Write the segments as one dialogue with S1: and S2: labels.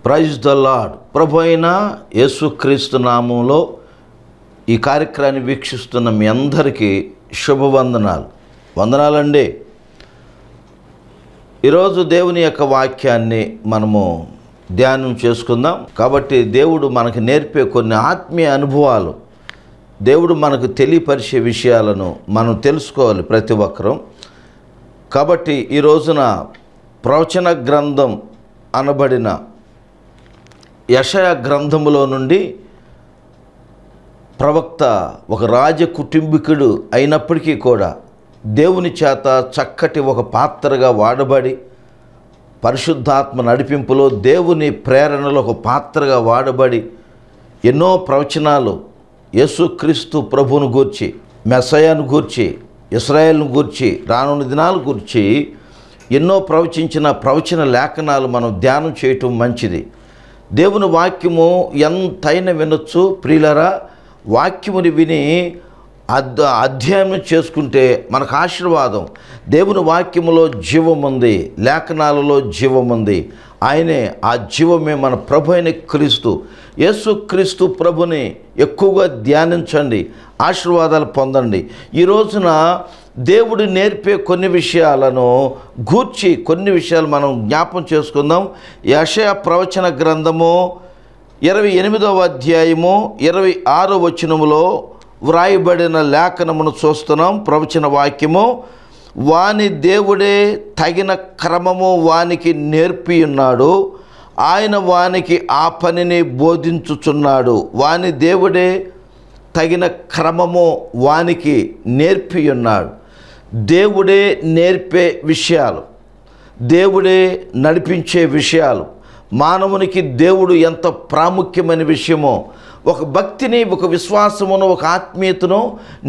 S1: praise the lord ప్రభు అయిన యేసుక్రీస్తు నామంలో ఈ కార్యక్రమాన్ని వీక్షిస్తున్న మీ అందరికీ శుభవందనాలు వందనాలండి ఈరోజు దేవుని యొక్క వాక్యాన్ని మనము ధ్యానం చేసుకుందాం కాబట్టి దేవుడు మనకు నేర్పే కొన్ని ఆత్మీయ అనుభవాలు దేవుడు మనకు తెలియపరిచే విషయాలను మనం తెలుసుకోవాలి ప్రతి ఒక్కరం కాబట్టి ఈ రోజున ప్రవచన గ్రంథం అనబడిన యషయ గ్రంథములో నుండి ప్రవక్త ఒక రాజ కుటుంబీకుడు అయినప్పటికీ కూడా దేవుని చేత చక్కటి ఒక పాత్రగా వాడబడి పరిశుద్ధాత్మ నడిపింపులో దేవుని ప్రేరణలో ఒక పాత్రగా వాడబడి ఎన్నో ప్రవచనాలు యేసుక్రీస్తు ప్రభువును గూర్చి మెస్సయాను గూర్చి ఇస్రాయేల్ను గూర్చి రానున్న దినాలు గూర్చి ఎన్నో ప్రవచించిన ప్రవచన లేఖనాలు మనం ధ్యానం చేయటం మంచిది దేవుని వాక్యము ఎంతైనా వినొచ్చు ప్రియులరా వాక్యముని విని అద్ అధ్యయనం చేసుకుంటే మనకు ఆశీర్వాదం దేవుని వాక్యములో జీవం ఉంది లేఖనాలలో జీవం ఉంది ఆయనే ఆ జీవమే మన ప్రభు అయిన క్రీస్తు యేసు క్రీస్తు ప్రభుని ఎక్కువగా ధ్యానించండి ఆశీర్వాదాలు పొందండి ఈ రోజున దేవుడు నేర్పే కొన్ని విషయాలను గూర్చి కొన్ని విషయాలు మనం జ్ఞాపం చేసుకుందాం యషయ ప్రవచన గ్రంథము ఇరవై ఎనిమిదవ అధ్యాయము ఇరవై ఆరో వచనములో వ్రాయబడిన లేఖనమును చూస్తున్నాం ప్రవచన వాక్యము వాని దేవుడే తగిన క్రమము వానికి నేర్పి ఉన్నాడు ఆయన వానికి ఆ పనిని బోధించుచున్నాడు వాని దేవుడే తగిన క్రమము వానికి నేర్పి ఉన్నాడు దేవుడే నేర్పే విషయాలు దేవుడే నడిపించే విషయాలు మానవునికి దేవుడు ఎంత ప్రాముఖ్యమైన విషయమో ఒక భక్తిని ఒక విశ్వాసమును ఒక ఆత్మీయతను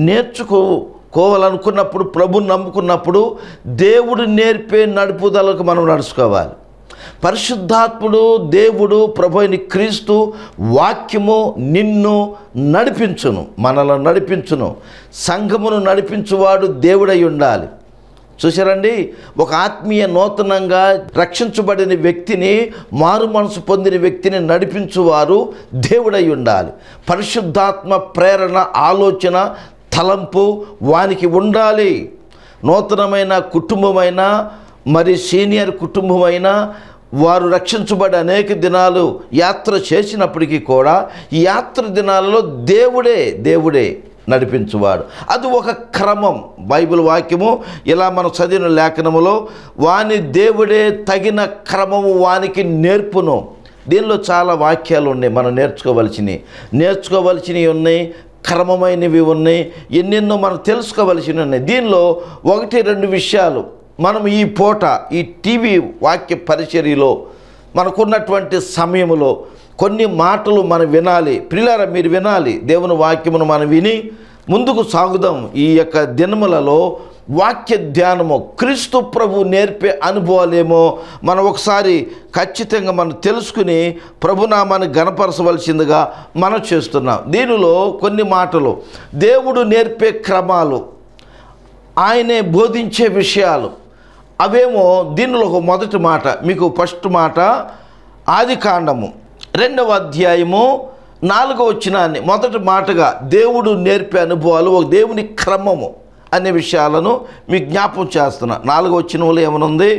S1: నేర్చుకోవాలనుకున్నప్పుడు ప్రభు నమ్ముకున్నప్పుడు దేవుడు నేర్పే నడుపుదలకు మనం నడుచుకోవాలి పరిశుద్ధాత్ముడు దేవుడు ప్రభు అయిన క్రీస్తు వాక్యము నిన్ను నడిపించును మనల్ని నడిపించును సంఘమును నడిపించువాడు దేవుడై ఉండాలి చూసారండి ఒక ఆత్మీయ నూతనంగా రక్షించబడిన వ్యక్తిని మారు మనసు పొందిన వ్యక్తిని నడిపించువారు దేవుడై ఉండాలి పరిశుద్ధాత్మ ప్రేరణ ఆలోచన తలంపు వానికి ఉండాలి నూతనమైన కుటుంబమైన మరి సీనియర్ కుటుంబమైన వారు రక్షించబడి అనేక దినాలు యాత్ర చేసినప్పటికీ కూడా ఈ యాత్ర దినాలలో దేవుడే దేవుడే నడిపించువాడు అది ఒక క్రమం బైబిల్ వాక్యము ఇలా మనం చదివిన లేఖనములో వాని దేవుడే తగిన క్రమము వానికి నేర్పును దీనిలో చాలా వాక్యాలు ఉన్నాయి మనం నేర్చుకోవలసినవి నేర్చుకోవలసినవి ఉన్నాయి క్రమమైనవి ఉన్నాయి ఎన్నెన్నో మనం తెలుసుకోవలసినవి ఉన్నాయి దీనిలో ఒకటి రెండు విషయాలు మనం ఈ పూట ఈ టీవీ వాక్య పరిచర్యలో మనకున్నటువంటి సమయంలో కొన్ని మాటలు మనం వినాలి ప్రిలార మీరు వినాలి దేవుని వాక్యమును మనం విని ముందుకు సాగుదాం ఈ యొక్క దినములలో వాక్య ధ్యానము క్రీస్తు ప్రభు నేర్పే అనుభవాలేమో మనం ఒకసారి ఖచ్చితంగా మనం తెలుసుకుని ప్రభునామాన్ని గణపరచవలసిందిగా మనం చేస్తున్నాం దీనిలో కొన్ని మాటలు దేవుడు నేర్పే క్రమాలు ఆయనే బోధించే విషయాలు అవేమో దీనిలో ఒక మొదటి మాట మీకు ఫస్ట్ మాట ఆది కాండము రెండవ అధ్యాయము నాలుగవ వచ్చినాన్ని మొదటి మాటగా దేవుడు నేర్పే అనుభవాలు ఒక దేవుని క్రమము అనే విషయాలను మీకు జ్ఞాపం చేస్తున్నా నాలుగవ వచ్చినంలో ఏమనుంది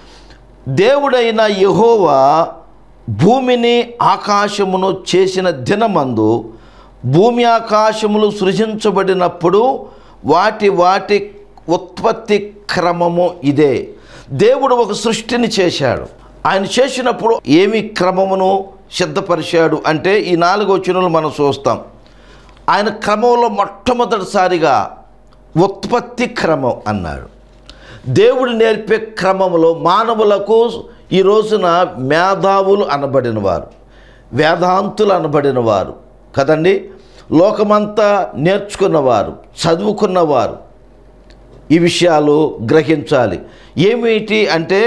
S1: దేవుడైన యహోవా భూమిని ఆకాశమును చేసిన దినమందు భూమి ఆకాశములు సృజించబడినప్పుడు వాటి వాటి ఉత్పత్తి క్రమము ఇదే దేవుడు ఒక సృష్టిని చేశాడు ఆయన చేసినప్పుడు ఏమి క్రమమును సిద్ధపరిచాడు అంటే ఈ నాలుగు వచనాలు మనం చూస్తాం ఆయన క్రమంలో మొట్టమొదటిసారిగా ఉత్పత్తి క్రమం అన్నాడు దేవుడు నేర్పే క్రమంలో మానవులకు ఈ రోజున మేధావులు అనబడిన వారు వేదాంతులు అనబడిన వారు కదండి లోకమంతా నేర్చుకున్నవారు చదువుకున్నవారు ఈ విషయాలు గ్రహించాలి ఏమిటి అంటే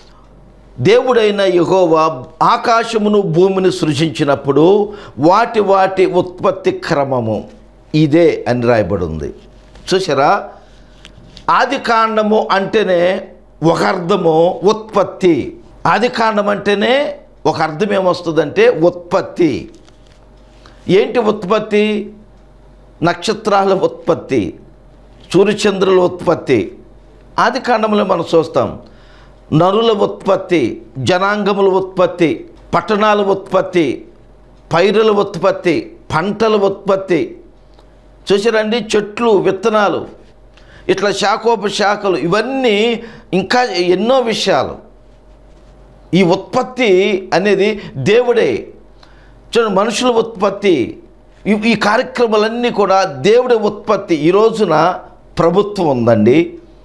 S1: దేవుడైన యహోవా ఆకాశమును భూమిని సృజించినప్పుడు వాటి వాటి ఉత్పత్తి క్రమము ఇదే అని రాయబడి ఉంది చూసారా ఆది కాండము అంటేనే ఒక అర్థము ఉత్పత్తి ఆది కాండం అంటేనే ఒక అర్థం ఏమొస్తుందంటే ఉత్పత్తి ఏంటి ఉత్పత్తి నక్షత్రాల ఉత్పత్తి సూర్యచంద్రుల ఉత్పత్తి ఆది కాండంలో మనం చూస్తాం నరుల ఉత్పత్తి జనాంగముల ఉత్పత్తి పట్టణాల ఉత్పత్తి పైరుల ఉత్పత్తి పంటల ఉత్పత్తి చూసారండి చెట్లు విత్తనాలు ఇట్లా శాఖోపశాఖలు ఇవన్నీ ఇంకా ఎన్నో విషయాలు ఈ ఉత్పత్తి అనేది దేవుడే చూడండి మనుషుల ఉత్పత్తి ఈ- ఈ కార్యక్రమాలన్నీ కూడా దేవుడి ఉత్పత్తి ఈ రోజున ప్రభుత్వం ఉందండి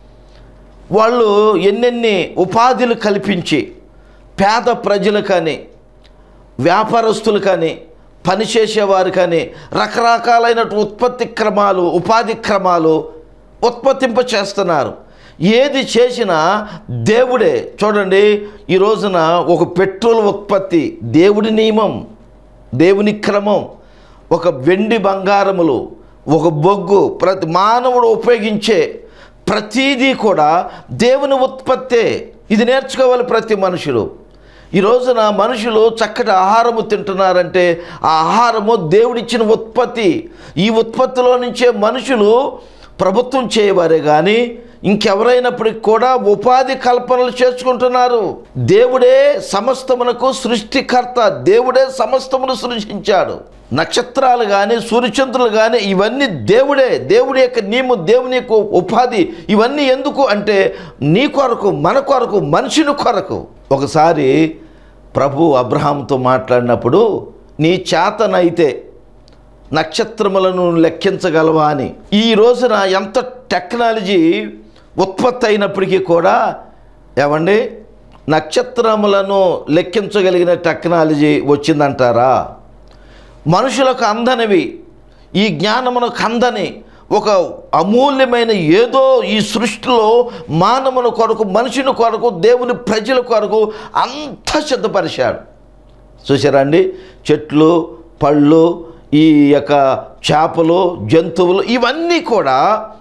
S1: వాళ్ళు ఎన్నెన్ని ఉపాధులు కల్పించి పేద ప్రజలు కానీ వ్యాపారస్తులు కానీ పనిచేసేవారు కానీ రకరకాలైన ఉత్పత్తి క్రమాలు ఉపాధి క్రమాలు ఉత్పత్తింప చేస్తున్నారు ఏది చేసినా దేవుడే చూడండి ఈ రోజున ఒక పెట్రోల్ ఉత్పత్తి దేవుడి నియమం దేవుని క్రమం ఒక వెండి బంగారములు ఒక బొగ్గు ప్రతి మానవుడు ఉపయోగించే ప్రతీదీ కూడా దేవుని ఉత్పత్తే ఇది నేర్చుకోవాలి ప్రతి మనుషులు ఈ రోజున మనుషులు చక్కటి ఆహారము తింటున్నారంటే ఆ ఆహారము దేవుడిచ్చిన ఉత్పత్తి ఈ ఉత్పత్తిలో నుంచే మనుషులు ప్రభుత్వం చేయవారే కానీ ఇంకెవరైనప్పటికి కూడా ఉపాధి కల్పనలు చేసుకుంటున్నారు దేవుడే సమస్తమునకు సృష్టికర్త దేవుడే సమస్తమును సృష్టించాడు నక్షత్రాలు కానీ సూర్యచంద్రులు కానీ ఇవన్నీ దేవుడే దేవుడి యొక్క నియమం దేవుని యొక్క ఉపాధి ఇవన్నీ ఎందుకు అంటే నీ కొరకు మన కొరకు మనిషిని కొరకు ఒకసారి ప్రభు అబ్రహాంతో మాట్లాడినప్పుడు నీ చేతనైతే నక్షత్రములను లెక్కించగలవా అని ఈ రోజున ఎంత టెక్నాలజీ ఉత్పత్తి అయినప్పటికీ కూడా ఏమండి నక్షత్రములను లెక్కించగలిగిన టెక్నాలజీ వచ్చిందంటారా మనుషులకు అందనివి ఈ జ్ఞానమునకు అందని ఒక అమూల్యమైన ఏదో ఈ సృష్టిలో మానవుని కొరకు మనిషిని కొరకు దేవుని ప్రజల కొరకు అంతా సిద్ధపరిచాడు చూసారా అండి చెట్లు పళ్ళు ఈ యొక్క చేపలు జంతువులు ఇవన్నీ కూడా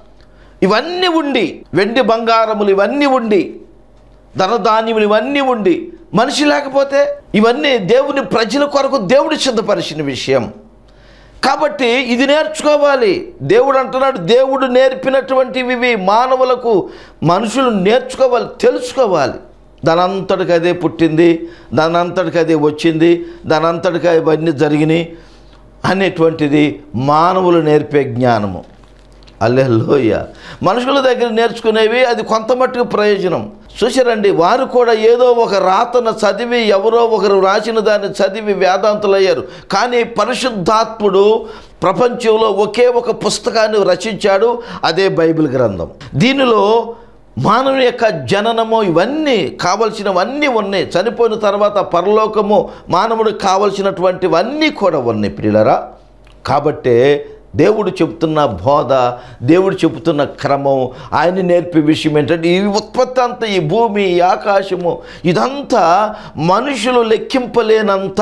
S1: ఇవన్నీ ఉండి వెండి బంగారములు ఇవన్నీ ఉండి ధనధాన్యములు ఇవన్నీ ఉండి మనిషి లేకపోతే ఇవన్నీ దేవుని ప్రజల కొరకు దేవుడు సిద్ధపరిచిన విషయం కాబట్టి ఇది నేర్చుకోవాలి దేవుడు అంటున్నాడు దేవుడు నేర్పినటువంటివి ఇవి మానవులకు మనుషులు నేర్చుకోవాలి తెలుసుకోవాలి దానంతటికి అదే పుట్టింది దానంతటికి అదే వచ్చింది దానంతటికి ఇవన్నీ జరిగినాయి అనేటువంటిది మానవులు నేర్పే జ్ఞానము అల్లెల్లోయ మనుషుల దగ్గర నేర్చుకునేవి అది కొంత మట్టుకు ప్రయోజనం చూసారండి వారు కూడా ఏదో ఒక రాతను చదివి ఎవరో ఒకరు రాసిన దాన్ని చదివి వేదాంతులయ్యారు కానీ పరిశుద్ధాత్ముడు ప్రపంచంలో ఒకే ఒక పుస్తకాన్ని రచించాడు అదే బైబిల్ గ్రంథం దీనిలో మానవుని యొక్క జననము ఇవన్నీ కావలసినవన్నీ ఉన్నాయి చనిపోయిన తర్వాత పరలోకము మానవుడికి కావలసినటువంటివన్నీ కూడా ఉన్నాయి ప్రియులరా కాబట్టే దేవుడు చెబుతున్న బోధ దేవుడు చెబుతున్న క్రమం ఆయన నేర్పే విషయం ఏంటంటే ఈ ఉత్పత్తి అంతా ఈ భూమి ఈ ఆకాశము ఇదంతా మనుషులు లెక్కింపలేనంత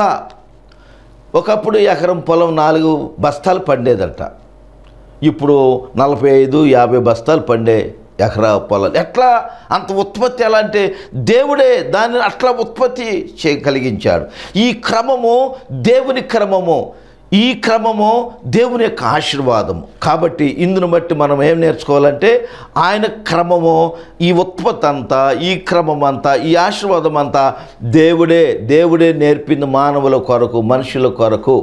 S1: ఒకప్పుడు ఎకరం పొలం నాలుగు బస్తాలు పండేదంట ఇప్పుడు నలభై ఐదు యాభై బస్తాలు పండే ఎకరా పొలాలు ఎట్లా అంత ఉత్పత్తి ఎలా అంటే దేవుడే దాన్ని అట్లా ఉత్పత్తి చేయగలిగించాడు ఈ క్రమము దేవుని క్రమము ఈ క్రమము దేవుని యొక్క ఆశీర్వాదము కాబట్టి ఇందును బట్టి మనం ఏం నేర్చుకోవాలంటే ఆయన క్రమము ఈ ఉత్పత్తి అంతా ఈ క్రమం అంతా ఈ ఆశీర్వాదం అంతా దేవుడే దేవుడే నేర్పింది మానవుల కొరకు మనుషుల కొరకు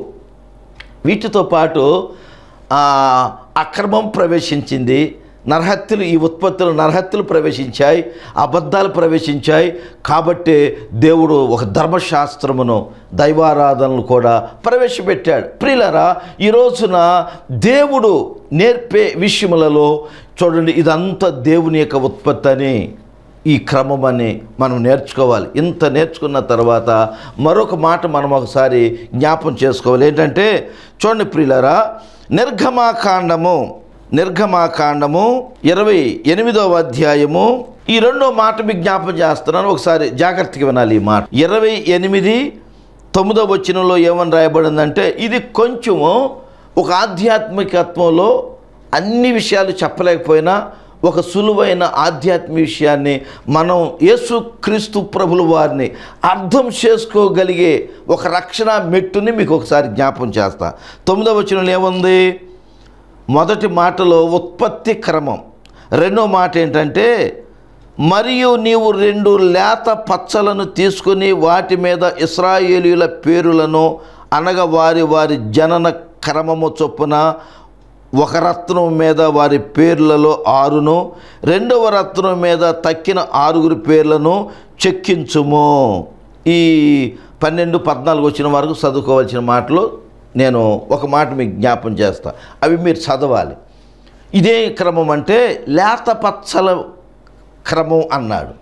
S1: వీటితో పాటు ఆ, అక్రమం ప్రవేశించింది నరహత్యలు ఈ ఉత్పత్తులు నరహత్యలు ప్రవేశించాయి అబద్ధాలు ప్రవేశించాయి కాబట్టి దేవుడు ఒక ధర్మశాస్త్రమును దైవారాధనలు కూడా ప్రవేశపెట్టాడు ప్రియులరా ఈ రోజున దేవుడు నేర్పే విషయములలో చూడండి ఇదంతా దేవుని యొక్క ఉత్పత్తి అని ఈ క్రమం అని మనం నేర్చుకోవాలి ఇంత నేర్చుకున్న తర్వాత మరొక మాట మనం ఒకసారి జ్ఞాపం చేసుకోవాలి ఏంటంటే చూడండి ప్రియులరా నిర్గమాకాండము నిర్గమాకాండము ఇరవై ఎనిమిదవ అధ్యాయము ఈ రెండో మాట మీకు జ్ఞాపం చేస్తున్నాను ఒకసారి జాగ్రత్తగా వినాలి ఈ మాట ఇరవై ఎనిమిది తొమ్మిదవ వచనంలో ఏమని రాయబడిందంటే ఇది కొంచెము ఒక ఆధ్యాత్మికత్వంలో అన్ని విషయాలు చెప్పలేకపోయినా ఒక సులువైన ఆధ్యాత్మిక విషయాన్ని మనం యేసుక్రీస్తు ప్రభుల వారిని అర్థం చేసుకోగలిగే ఒక రక్షణ మెట్టుని మీకు ఒకసారి జ్ఞాపం చేస్తా తొమ్మిదవ వచనంలో ఏముంది మొదటి మాటలో ఉత్పత్తి క్రమం రెండో మాట ఏంటంటే మరియు నీవు రెండు లేత పచ్చలను తీసుకుని వాటి మీద ఇస్రాయేలీల పేరులను అనగా వారి వారి జనన క్రమము చొప్పున ఒక రత్నం మీద వారి పేర్లలో ఆరును రెండవ రత్నం మీద తక్కిన ఆరుగురు పేర్లను చెక్కించుము ఈ పన్నెండు పద్నాలుగు వచ్చిన వరకు చదువుకోవాల్సిన మాటలు నేను ఒక మాట మీకు జ్ఞాపం చేస్తా అవి మీరు చదవాలి ఇదే క్రమం అంటే లేత పచ్చల క్రమం అన్నాడు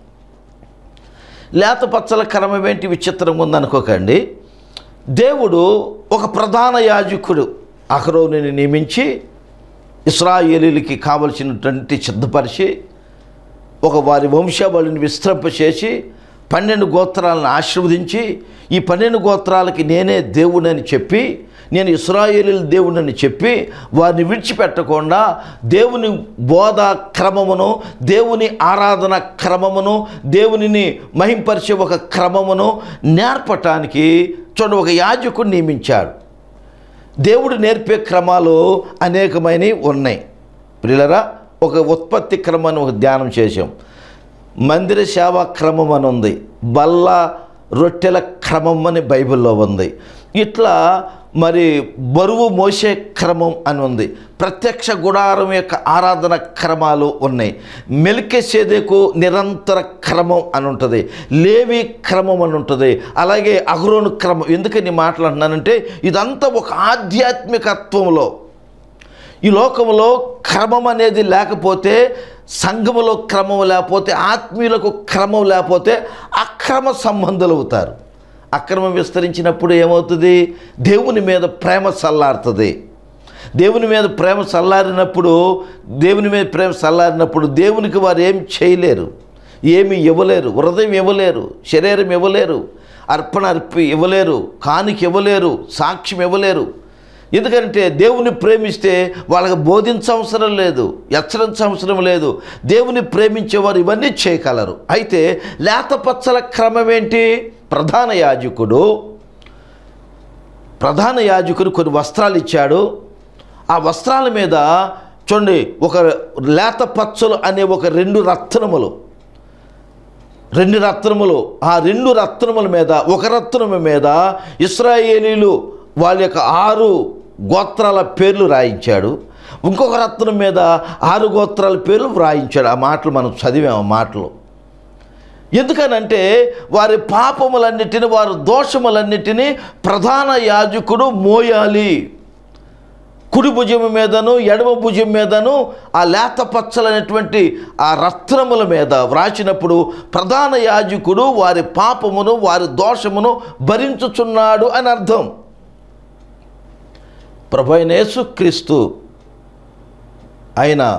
S1: లేత పచ్చల క్రమం ఏంటి విచిత్రంగా ఉందనుకోకండి దేవుడు ఒక ప్రధాన యాజకుడు అహరోని నియమించి ఇస్రాయేలీలకి కావలసినటువంటి సిద్ధపరిచి ఒక వారి వంశావళిని విస్తరింపచేసి పన్నెండు గోత్రాలను ఆశీర్వదించి ఈ పన్నెండు గోత్రాలకి నేనే దేవుడని చెప్పి నేను ఇస్రాయేలీల దేవుడని చెప్పి వారిని విడిచిపెట్టకుండా దేవుని బోధ క్రమమును దేవుని ఆరాధన క్రమమును దేవునిని మహింపరిచే ఒక క్రమమును నేర్పటానికి చూడండి ఒక యాజకుడు నియమించాడు దేవుడు నేర్పే క్రమాలు అనేకమైనవి ఉన్నాయి పిల్లరా ఒక ఉత్పత్తి క్రమాన్ని ఒక ధ్యానం చేసాం మందిర సేవా క్రమం అని ఉంది బల్ల రొట్టెల క్రమం అని బైబిల్లో ఉంది ఇట్లా మరి బరువు మోసే క్రమం అని ఉంది ప్రత్యక్ష గుడారం యొక్క ఆరాధన క్రమాలు ఉన్నాయి మెలికే సేదేకు నిరంతర క్రమం అని ఉంటుంది లేవి క్రమం అని ఉంటుంది అలాగే అహరోను క్రమం ఎందుకని మాట్లాడుతున్నానంటే ఇదంతా ఒక ఆధ్యాత్మికత్వంలో ఈ లోకంలో క్రమం అనేది లేకపోతే సంఘములో క్రమం లేకపోతే ఆత్మీయులకు క్రమం లేకపోతే అక్రమ సంబంధులు అవుతారు అక్రమం విస్తరించినప్పుడు ఏమవుతుంది దేవుని మీద ప్రేమ చల్లారుతుంది దేవుని మీద ప్రేమ చల్లారినప్పుడు దేవుని మీద ప్రేమ చల్లారినప్పుడు దేవునికి వారు ఏం చేయలేరు ఏమి ఇవ్వలేరు హృదయం ఇవ్వలేరు శరీరం ఇవ్వలేరు అర్పణ అర్పి ఇవ్వలేరు కానికి ఇవ్వలేరు సాక్ష్యం ఇవ్వలేరు ఎందుకంటే దేవుని ప్రేమిస్తే వాళ్ళకి బోధించవసరం లేదు హెచ్చరించవసరం లేదు దేవుని ప్రేమించేవారు ఇవన్నీ చేయగలరు అయితే లేత పచ్చల క్రమం ఏంటి ప్రధాన యాజకుడు ప్రధాన యాజకుడు కొన్ని వస్త్రాలు ఇచ్చాడు ఆ వస్త్రాల మీద చూడండి ఒక లేత పచ్చలు అనే ఒక రెండు రత్నములు రెండు రత్నములు ఆ రెండు రత్నముల మీద ఒక రత్నము మీద ఇస్రాయేలీలు వాళ్ళ యొక్క ఆరు గోత్రాల పేర్లు రాయించాడు ఇంకొక రత్నం మీద ఆరు గోత్రాల పేర్లు వ్రాయించాడు ఆ మాటలు మనం చదివాం ఆ మాటలు ఎందుకనంటే వారి పాపములన్నిటిని వారి దోషములన్నిటినీ ప్రధాన యాజకుడు మోయాలి కుడి భుజం మీదను ఎడమ భుజం మీదను ఆ లేత పచ్చలైనటువంటి ఆ రత్నముల మీద వ్రాసినప్పుడు ప్రధాన యాజకుడు వారి పాపమును వారి దోషమును భరించుచున్నాడు అని అర్థం ప్రభు అయిన యేసుక్రీస్తు ఆయన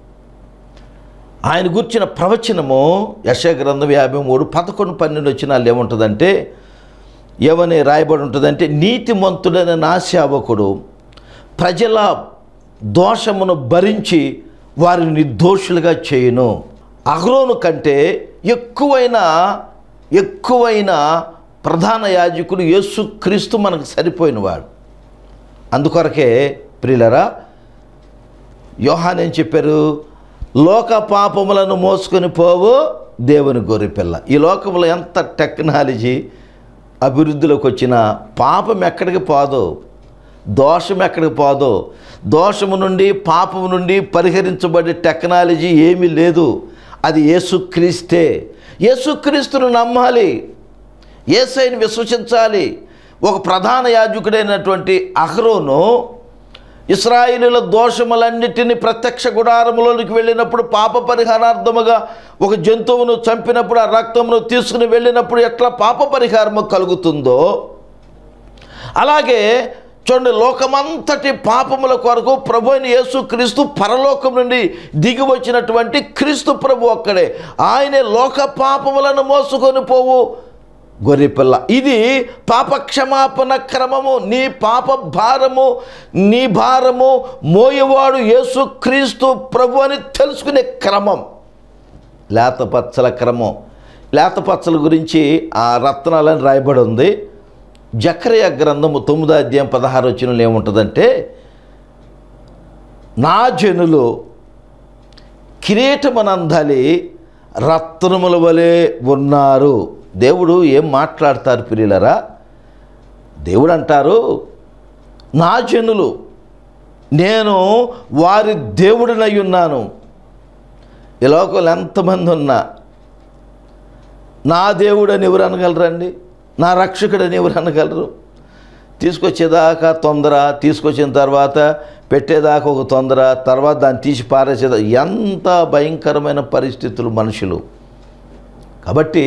S1: ఆయన గుర్చిన ప్రవచనము యశ గ్రంథం యాభై మూడు పదకొండు పన్నెండు వచ్చినాలు ఏముంటుందంటే ఏమని రాయబడి ఉంటుందంటే నీతిమంతుడైన నా సేవకుడు ప్రజల దోషమును భరించి వారిని నిర్దోషులుగా చేయును అహ్రోను కంటే ఎక్కువైన ఎక్కువైన ప్రధాన యాజకుడు యేసుక్రీస్తు మనకు సరిపోయినవాడు అందుకొరకే ప్రియులరా యోహాన్ ఏం చెప్పారు లోక పాపములను మోసుకొని పోవు దేవుని గొర్రెపిల్ల ఈ లోకంలో ఎంత టెక్నాలజీ అభివృద్ధిలోకి వచ్చినా పాపం ఎక్కడికి పోదు దోషం ఎక్కడికి పోదు దోషము నుండి పాపము నుండి పరిహరించబడే టెక్నాలజీ ఏమీ లేదు అది యేసుక్రీస్తే యేసుక్రీస్తును నమ్మాలి ఏసైని విశ్వసించాలి ఒక ప్రధాన యాజకుడైనటువంటి అహ్రోను ఇస్రాయిలుల దోషములన్నిటినీ ప్రత్యక్ష గుడారములోనికి వెళ్ళినప్పుడు పాప పరిహారార్థముగా ఒక జంతువును చంపినప్పుడు ఆ రక్తమును తీసుకుని వెళ్ళినప్పుడు ఎట్లా పాప పరిహారము కలుగుతుందో అలాగే చూడండి లోకమంతటి పాపముల కొరకు ప్రభు అయిన యేసు క్రీస్తు పరలోకం నుండి దిగి వచ్చినటువంటి క్రీస్తు ప్రభు ఒక్కడే ఆయనే లోక పాపములను మోసుకొని పోవు గొర్రెపిల్ల ఇది పాప క్షమాపణ క్రమము నీ పాప భారము నీ భారము మోయవాడు యేసుక్రీస్తు ప్రభు అని తెలుసుకునే క్రమం లేతపచ్చల క్రమం లేతపచ్చల గురించి ఆ రత్నాలని రాయబడి ఉంది జకరయ గ్రంథము తొమ్మిదో అధ్యాయం పదహారు వచ్చినలో ఏముంటుందంటే నా జనులు కిరీటమనందలి రత్నముల వలె ఉన్నారు దేవుడు ఏం మాట్లాడతారు పిల్లలరా దేవుడు అంటారు నా జనులు నేను వారి దేవుడినై ఉన్నాను ఈ లోకంలో ఎంతమంది ఉన్నా నా దేవుడని ఎవరు అనగలరండి నా రక్షకుడని ఎవరు అనగలరు తీసుకొచ్చేదాకా తొందర తీసుకొచ్చిన తర్వాత పెట్టేదాకా ఒక తొందర తర్వాత దాన్ని తీసి పారేసేదా ఎంత భయంకరమైన పరిస్థితులు మనుషులు కాబట్టి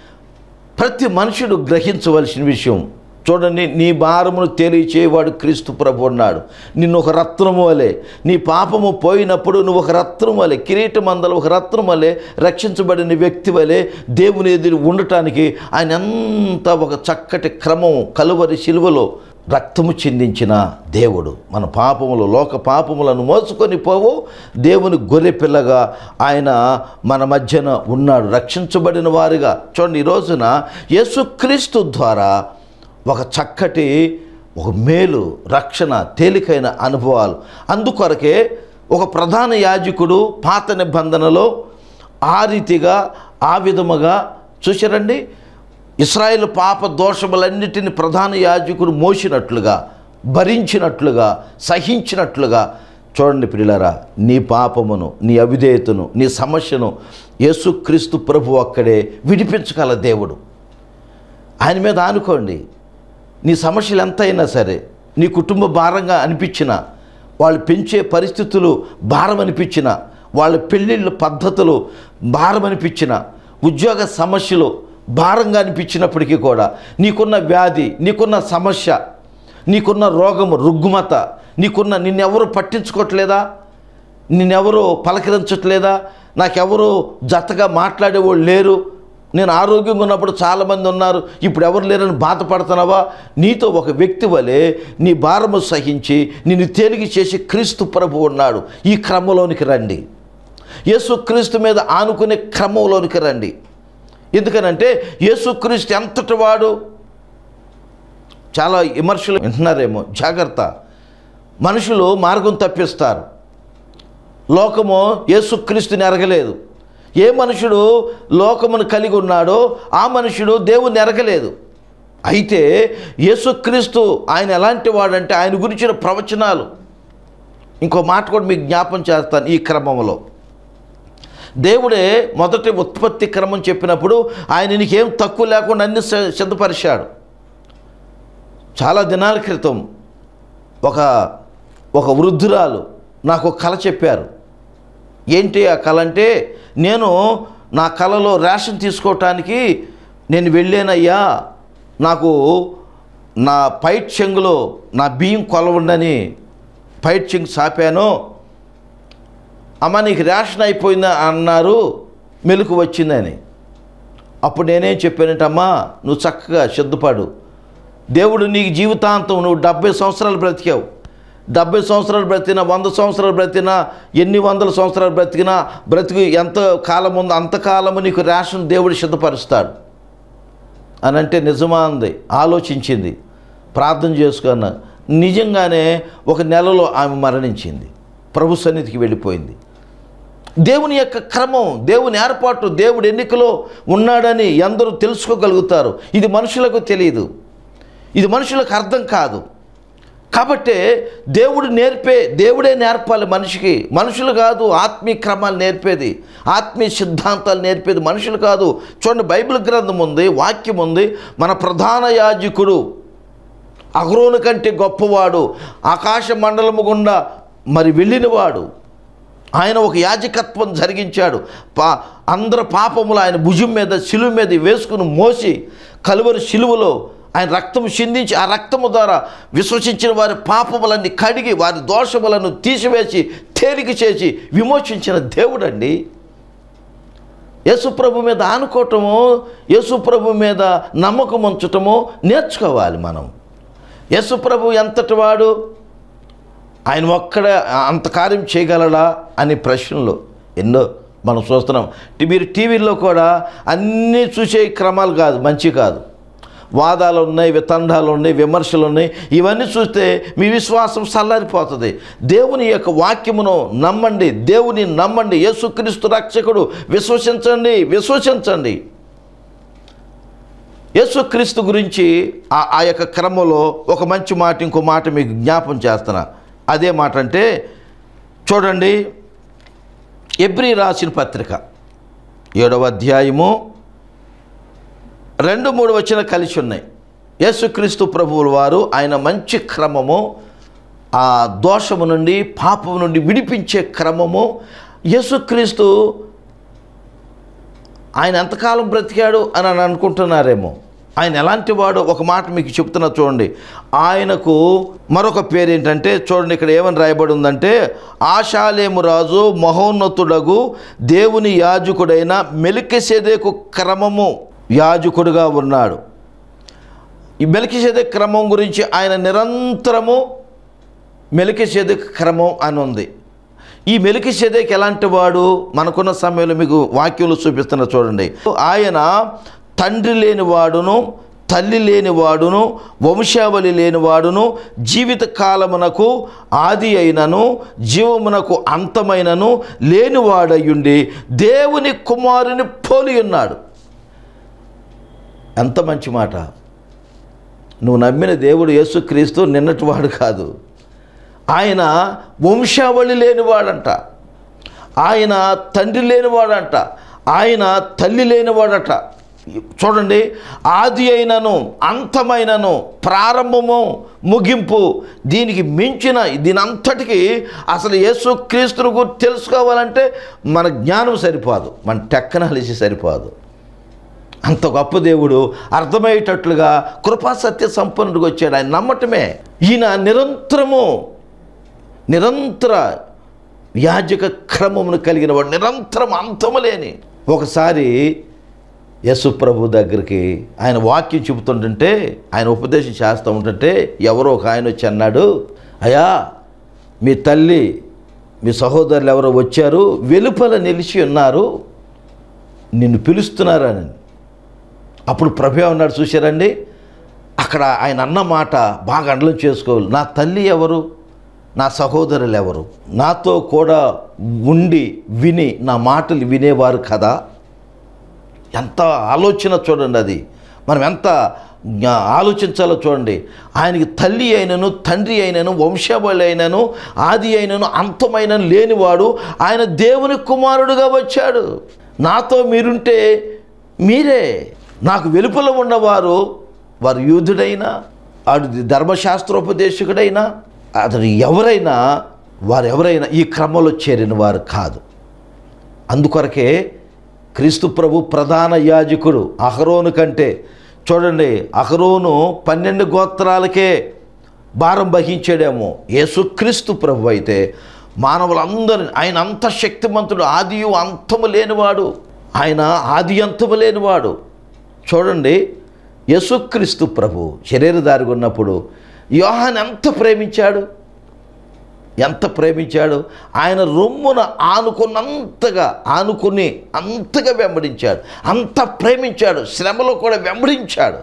S1: ప్రతి మనుషుడు గ్రహించవలసిన విషయం చూడండి నీ భారమును తెలియచేవాడు క్రీస్తు ప్రభు ఉన్నాడు నిన్ను ఒక రత్నము వలె నీ పాపము పోయినప్పుడు నువ్వు ఒక రత్నం వలె కిరీటం అందల ఒక రత్నం వలె రక్షించబడిన వ్యక్తి వలె దేవుని ఎదురు ఉండటానికి ఆయన ఎంత ఒక చక్కటి క్రమం కలువరి శిలువలో రక్తము చిందించిన దేవుడు మన పాపములు లోక పాపములను మోసుకొని పోవు దేవుని గొర్రె పిల్లగా ఆయన మన మధ్యన ఉన్నాడు రక్షించబడిన వారిగా చూడండి ఈ రోజున యేసుక్రీస్తు ద్వారా ఒక చక్కటి ఒక మేలు రక్షణ తేలికైన అనుభవాలు అందుకొరకే ఒక ప్రధాన యాజకుడు పాత నిబంధనలో ఆ రీతిగా ఆ విధముగా చూసారండి ఇస్రాయేల్ పాప దోషములన్నిటిని ప్రధాన యాజకుడు మోసినట్లుగా భరించినట్లుగా సహించినట్లుగా చూడండి పిల్లరా నీ పాపమును నీ అవిధేయతను నీ సమస్యను యేసుక్రీస్తు ప్రభు అక్కడే విడిపించగల దేవుడు ఆయన మీద ఆనుకోండి నీ సమస్యలు ఎంతైనా సరే నీ కుటుంబ భారంగా అనిపించిన వాళ్ళు పెంచే పరిస్థితులు భారం అనిపించిన వాళ్ళ పెళ్ళిళ్ళ పద్ధతులు భారం అనిపించిన ఉద్యోగ సమస్యలు భారంగా అనిపించినప్పటికీ కూడా నీకున్న వ్యాధి నీకున్న సమస్య నీకున్న రోగము రుగ్మత నీకున్న నిన్నెవరు పట్టించుకోవట్లేదా నిన్నెవరు పలకరించట్లేదా నాకెవరు జతగా మాట్లాడేవాళ్ళు లేరు నేను ఆరోగ్యంగా ఉన్నప్పుడు చాలామంది ఉన్నారు ఇప్పుడు ఎవరు లేరని బాధపడుతున్నావా నీతో ఒక వ్యక్తి వలె నీ భారము సహించి నిన్ను తేలిగి చేసి క్రీస్తు ప్రభు ఉన్నాడు ఈ క్రమంలోనికి రండి యేసుక్రీస్తు మీద ఆనుకునే క్రమంలోనికి రండి ఎందుకనంటే యేసుక్రీస్తు ఎంతటి వాడు చాలా విమర్శలు వింటున్నారేమో జాగ్రత్త మనుషులు మార్గం తప్పిస్తారు లోకము యేసుక్రీస్తుని ఎరగలేదు ఏ మనుషుడు లోకమును కలిగి ఉన్నాడో ఆ మనుషుడు దేవుని ఎరగలేదు అయితే యేసుక్రీస్తు ఆయన ఎలాంటి వాడంటే ఆయన గురించిన ప్రవచనాలు ఇంకో మాట కూడా మీకు జ్ఞాపం చేస్తాను ఈ క్రమంలో దేవుడే మొదటి ఉత్పత్తి క్రమం చెప్పినప్పుడు ఆయన నీకేం తక్కువ లేకుండా అన్ని సి- సిద్ధపరిచాడు చాలా దినాల క్రితం ఒక ఒక వృద్ధురాలు నాకు ఒక కళ చెప్పారు ఏంటి ఆ కళ అంటే నేను నా కళలో రేషన్ తీసుకోవటానికి నేను వెళ్ళానయ్యా నాకు నా పైట్ చెంగులో నా బియ్యం కొలవండని పైట్ చెంగు సాపాను అమ్మ నీకు రేషన్ అయిపోయిందా అన్నారు మెలకు వచ్చిందని అప్పుడు నేనేం చెప్పానంటే అమ్మా నువ్వు చక్కగా సిద్ధపడు దేవుడు నీకు జీవితాంతం నువ్వు డెబ్బై సంవత్సరాలు బ్రతికావు డెబ్బై సంవత్సరాలు బ్రతికినా వంద సంవత్సరాలు బ్రతికినా ఎన్ని వందల సంవత్సరాలు బ్రతికినా బ్రతికి ఎంత కాలం ఉందో అంతకాలము నీకు రేషన్ దేవుడు సిద్ధపరుస్తాడు అని అంటే నిజమా అంది ఆలోచించింది ప్రార్థన చేసుకున్న నిజంగానే ఒక నెలలో ఆమె మరణించింది ప్రభు సన్నిధికి వెళ్ళిపోయింది దేవుని యొక్క క్రమం దేవుని ఏర్పాటు దేవుడు ఎన్నికలో ఉన్నాడని అందరూ తెలుసుకోగలుగుతారు ఇది మనుషులకు తెలియదు ఇది మనుషులకు అర్థం కాదు కాబట్టే దేవుడు నేర్పే దేవుడే నేర్పాలి మనిషికి మనుషులు కాదు ఆత్మీయ క్రమాలు నేర్పేది ఆత్మీయ సిద్ధాంతాలు నేర్పేది మనుషులు కాదు చూడండి బైబిల్ గ్రంథం ఉంది వాక్యం ఉంది మన ప్రధాన యాజకుడు అగ్రోను కంటే గొప్పవాడు ఆకాశ మండలము గుండా మరి వెళ్ళినవాడు ఆయన ఒక యాజకత్వం జరిగించాడు పా అందరి పాపములు ఆయన భుజం మీద శిలువ మీద వేసుకుని మోసి కలువరి శిలువలో ఆయన రక్తము చిందించి ఆ రక్తము ద్వారా విశ్వసించిన వారి పాపములన్నీ కడిగి వారి దోషములను తీసివేసి తేలిక చేసి విమోచించిన దేవుడండి యేసుప్రభు మీద ఆనుకోవటము యేసుప్రభు మీద నమ్మకం ఉంచటము నేర్చుకోవాలి మనం యేసుప్రభు ఎంతటి వాడు ఆయన ఒక్కడే అంత కార్యం చేయగలడా అనే ప్రశ్నలు ఎన్నో మనం చూస్తున్నాం టి- మీరు టీవీల్లో కూడా అన్నీ చూసే క్రమాలు కాదు మంచి కాదు వాదాలు ఉన్నాయి వితండాలు ఉన్నాయి విమర్శలు ఉన్నాయి ఇవన్నీ చూస్తే మీ విశ్వాసం సల్లారిపోతుంది దేవుని యొక్క వాక్యమును నమ్మండి దేవుని నమ్మండి యేసుక్రీస్తు రక్షకుడు విశ్వసించండి విశ్వసించండి యేసుక్రీస్తు గురించి ఆ ఆ యొక్క క్రమంలో ఒక మంచి మాట ఇంకో మాట మీకు జ్ఞాపం చేస్తున్నా అదే మాట అంటే చూడండి ఎబ్రి రాసిన పత్రిక ఏడవ అధ్యాయము రెండు మూడు వచ్చిన కలిసి ఉన్నాయి యేసుక్రీస్తు ప్రభువుల వారు ఆయన మంచి క్రమము ఆ దోషము నుండి పాపము నుండి విడిపించే క్రమము యేసుక్రీస్తు ఆయన ఎంతకాలం బ్రతికాడు అని అని అనుకుంటున్నారేమో ఆయన ఎలాంటి వాడు ఒక మాట మీకు చెప్తున్నా చూడండి ఆయనకు మరొక పేరు ఏంటంటే చూడండి ఇక్కడ ఏమని రాయబడి ఉందంటే ఆశాలేము రాజు మహోన్నతుడగు దేవుని యాజకుడైన మెలికెసేదేకు క్రమము యాజకుడుగా ఉన్నాడు ఈ మెలికిసేదే క్రమం గురించి ఆయన నిరంతరము మెలికిసేదే క్రమం అని ఉంది ఈ మెలికిసేదేకి ఎలాంటి వాడు మనకున్న సమయంలో మీకు వాక్యంలో చూపిస్తున్న చూడండి ఆయన తండ్రి లేని వాడును తల్లి లేని వాడును వంశావళి లేని వాడును జీవిత కాలమునకు ఆది అయినను జీవమునకు అంతమైనను లేనివాడయ్యుండి దేవుని కుమారుని పోలి ఉన్నాడు ఎంత మంచి మాట నువ్వు నమ్మిన దేవుడు యేసుక్రీస్తు నిన్నటివాడు కాదు ఆయన వంశావళి లేనివాడంట ఆయన తండ్రి లేనివాడంట ఆయన తల్లి లేనివాడట చూడండి ఆది అయినను అంతమైనను ప్రారంభము ముగింపు దీనికి మించిన దీని అంతటికి అసలు యేసుక్రీస్తుని గురించి తెలుసుకోవాలంటే మన జ్ఞానం సరిపోదు మన టెక్నాలజీ సరిపోదు అంత గొప్ప దేవుడు అర్థమయ్యేటట్లుగా కృపా సత్య సంపన్నుడికి వచ్చాడు ఆయన నమ్మటమే ఈయన నిరంతరము నిరంతర యాజక క్రమమును కలిగిన వాడు నిరంతరం అంతము లేని ఒకసారి యశుప్రభు దగ్గరికి ఆయన వాక్యం చెబుతుంటుంటే ఆయన ఉపదేశం చేస్తూ ఉంటుంటే ఎవరో ఒక ఆయన వచ్చి అన్నాడు అయ్యా మీ తల్లి మీ సహోదరులు ఎవరో వచ్చారు వెలుపల నిలిచి ఉన్నారు నిన్ను పిలుస్తున్నారని అప్పుడు ప్రభు ఉన్నాడు చూశారండి అక్కడ ఆయన అన్న మాట బాగా అండలం చేసుకోవాలి నా తల్లి ఎవరు నా సహోదరులు ఎవరు నాతో కూడా ఉండి విని నా మాటలు వినేవారు కదా ఎంత ఆలోచన చూడండి అది మనం ఎంత జ్ఞా- ఆలోచించాలో చూడండి ఆయనకి తల్లి అయినను తండ్రి అయినను వంశావళి అయినను ఆది అయినను అంతమైన లేనివాడు ఆయన దేవుని కుమారుడుగా వచ్చాడు నాతో మీరుంటే మీరే నాకు వెలుపల ఉన్నవారు వారు యూదుడైనా అటు ధర్మశాస్త్రోపదేశకుడైనా అతడు ఎవరైనా వారు ఎవరైనా ఈ క్రమంలో చేరిన వారు కాదు అందుకొరకే క్రీస్తు ప్రభు ప్రధాన యాజకుడు అహరోను కంటే చూడండి అహరోను పన్నెండు గోత్రాలకే భారం వహించాడేమో యేసుక్రీస్తు ప్రభు అయితే మానవులందరిని ఆయన అంత శక్తిమంతుడు ఆదియు అంతము లేనివాడు ఆయన ఆది అంతము లేనివాడు చూడండి యేసుక్రీస్తు ప్రభు శరీరధారిగా ఉన్నప్పుడు యోహాన్ ఎంత ప్రేమించాడు ఎంత ప్రేమించాడు ఆయన రొమ్మున ఆనుకున్నంతగా ఆనుకుని అంతగా వెంబడించాడు అంత ప్రేమించాడు శ్రమలో కూడా వెంబడించాడు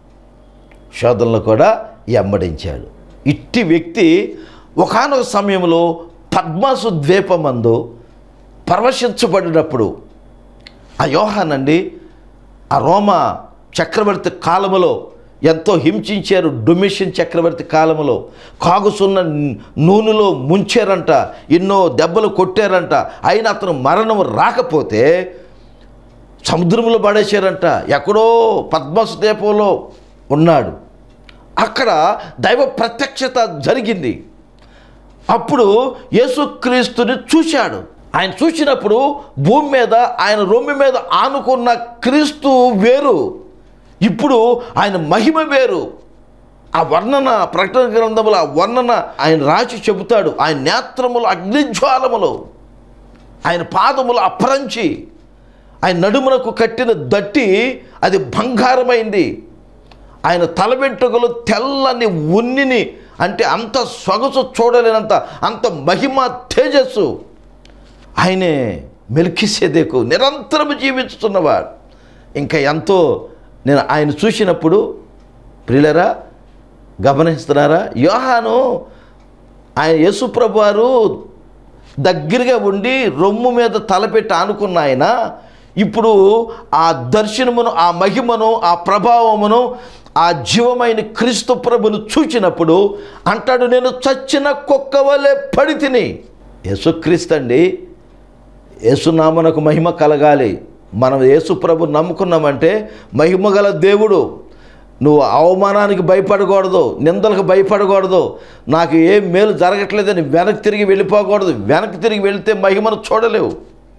S1: శోధనలో కూడా వెంబడించాడు ఇట్టి వ్యక్తి ఒకానొక సమయంలో పద్మాసు ద్వీపమందు పరవశించబడినప్పుడు ఆ యోహానండి ఆ రోమా చక్రవర్తి కాలములో ఎంతో హింసించారు డొమిషన్ చక్రవర్తి కాలములో కాగుసున్న నూనెలో ముంచారంట ఎన్నో దెబ్బలు కొట్టారంట అయినా అతను మరణం రాకపోతే సముద్రంలో పడేశారంట ఎక్కడో పద్మస దీపంలో ఉన్నాడు అక్కడ దైవ ప్రత్యక్షత జరిగింది అప్పుడు యేసుక్రీస్తుని చూశాడు ఆయన చూసినప్పుడు భూమి మీద ఆయన రొమ్మి మీద ఆనుకున్న క్రీస్తు వేరు ఇప్పుడు ఆయన మహిమ వేరు ఆ వర్ణన ప్రకటన గ్రంథములో ఆ వర్ణన ఆయన రాసి చెబుతాడు ఆయన నేత్రములు అగ్నిజ్వాలములు ఆయన పాదములు అపరంచి ఆయన నడుమునకు కట్టిన దట్టి అది బంగారమైంది ఆయన తల వెంట్రుకలు తెల్లని ఉన్నిని అంటే అంత సొగసు చూడలేనంత అంత మహిమ తేజస్సు ఆయనే మెల్కిసేదేకు నిరంతరం జీవించుతున్నవాడు ఇంకా ఎంతో నేను ఆయన చూసినప్పుడు ప్రియులరా గమనిస్తున్నారా యోహాను ఆయన యేసుప్రభు వారు దగ్గరగా ఉండి రొమ్ము మీద తలపెట్టి ఆనుకున్న ఆయన ఇప్పుడు ఆ దర్శనమును ఆ మహిమను ఆ ప్రభావమును ఆ జీవమైన క్రీస్తు ప్రభును చూచినప్పుడు అంటాడు నేను చచ్చిన కుక్క వలె పడి తిని యేసుక్రీస్తు అండి యేసునామనకు మహిమ కలగాలి మనం యేసుప్రభు నమ్ముకున్నామంటే మహిమ గల దేవుడు నువ్వు అవమానానికి భయపడకూడదు నిందలకు భయపడకూడదు నాకు ఏం మేలు జరగట్లేదని వెనక్కి తిరిగి వెళ్ళిపోకూడదు వెనక్కి తిరిగి వెళితే మహిమను చూడలేవు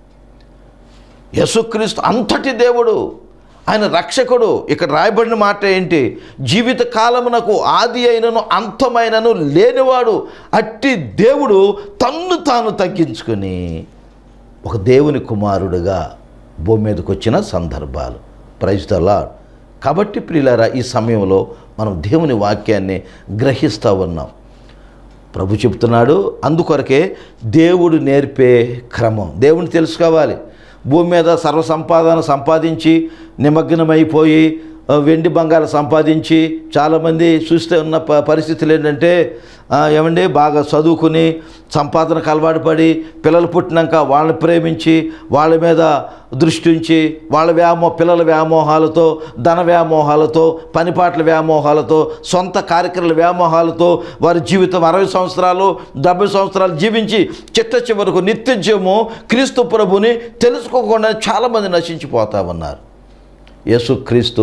S1: యేసుక్రీస్తు అంతటి దేవుడు ఆయన రక్షకుడు ఇక్కడ రాయబడిన మాట ఏంటి జీవిత కాలమునకు ఆది అయినను అంతమైనను లేనివాడు అట్టి దేవుడు తన్ను తాను తగ్గించుకొని ఒక దేవుని కుమారుడుగా భూమి మీదకి వచ్చిన సందర్భాలు ప్రైజ్ ద లార్డ్ కాబట్టి ప్రియులారా ఈ సమయంలో మనం దేవుని వాక్యాన్ని గ్రహిస్తూ ఉన్నాం ప్రభు చెప్తున్నాడు అందుకొరకే దేవుడు నేర్పే క్రమం దేవుని తెలుసుకోవాలి భూమి మీద సర్వ సంపాదన సంపాదించి నిమగ్నమైపోయి ఆ, వెండి బంగారం సంపాదించి చాలామంది చూస్తే ఉన్న ప పరిస్థితులు ఏంటంటే ఆ, ఏమండి బాగా చదువుకుని సంపాదనకు అలవాటు పడి పిల్లలు పుట్టినాక వాళ్ళని ప్రేమించి వాళ్ళ మీద దృష్టి ఉంచి వాళ్ళ వ్యామో పిల్లల వ్యామోహాలతో ధన వ్యామోహాలతో పనిపాట్ల వ్యామోహాలతో సొంత కార్యక్రమాల వ్యామోహాలతో వారి జీవితం అరవై సంవత్సరాలు డెబ్బై సంవత్సరాలు జీవించి చిట్ట చివరకు నిత్యజీవము క్రీస్తు ప్రభుని తెలుసుకోకుండా చాలామంది నశించిపోతా ఉన్నారు యేసుక్రీస్తు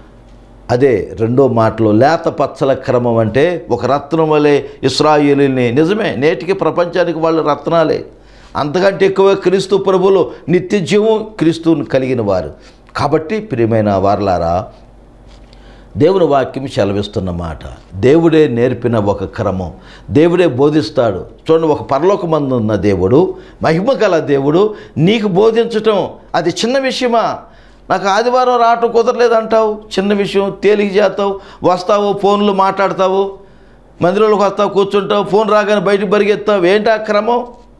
S1: అదే రెండో మాటలో లేత పచ్చల క్రమం అంటే ఒక రత్నం వలె ఇస్రాయేలీని నిజమే నేటికి ప్రపంచానికి వాళ్ళు రత్నాలే అంతకంటే ఎక్కువ క్రీస్తు ప్రభులు నిత్య జీవం క్రీస్తుని కలిగిన వారు కాబట్టి ప్రియమైన వారలారా దేవుని వాక్యం సెలవిస్తున్న మాట దేవుడే నేర్పిన ఒక క్రమం దేవుడే బోధిస్తాడు చూడండి ఒక పరలోకమందు ఉన్న దేవుడు మహిమ గల దేవుడు నీకు బోధించటం అది చిన్న విషయమా నాకు ఆదివారం రావటం కుదరలేదు అంటావు చిన్న విషయం తేలిక చేస్తావు వస్తావు ఫోన్లు మాట్లాడతావు మందిరంలోకి వస్తావు కూర్చుంటావు ఫోన్ రాగానే బయటకు పరిగెత్తావు ఏంటా క్రమం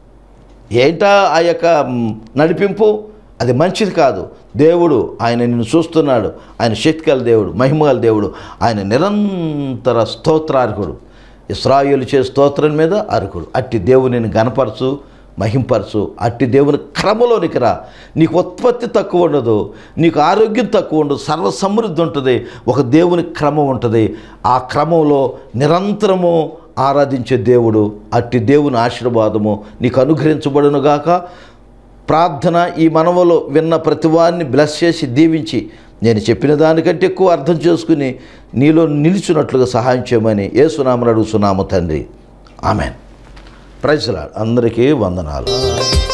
S1: ఏంటా ఆ యొక్క మ్, నడిపింపు అది మంచిది కాదు దేవుడు ఆయన నిన్ను చూస్తున్నాడు ఆయన శక్తిగల దేవుడు మహిమగల దేవుడు ఆయన నిరంతర స్తోత్రార్హుడు ఇస్రాయేలు చే స్తోత్రం మీద అర్హుడు అట్టి దేవుని గనపరచు మహింపరచు అట్టి దేవుని క్రమలోనికి రా నీకు ఉత్పత్తి తక్కువ ఉండదు నీకు ఆరోగ్యం తక్కువ ఉండదు సర్వ సమృద్ధి ఉంటుంది ఒక దేవుని క్రమం ఉంటుంది ఆ క్రమంలో నిరంతరము ఆరాధించే దేవుడు అట్టి దేవుని ఆశీర్వాదము నీకు అనుగ్రహించబడునుగాక ప్రార్థన ఈ మనవలో విన్న ప్రతివాన్ని బ్లెస్ చేసి దీవించి నేను చెప్పిన దానికంటే ఎక్కువ అర్థం చేసుకుని నీలో నిలిచినట్లుగా సహాయం చేయమని ఏ సునామని అడుగుతున్నాము తండ్రి ఆమెన్ ప్రైజ్లా అందరికీ వందనాలు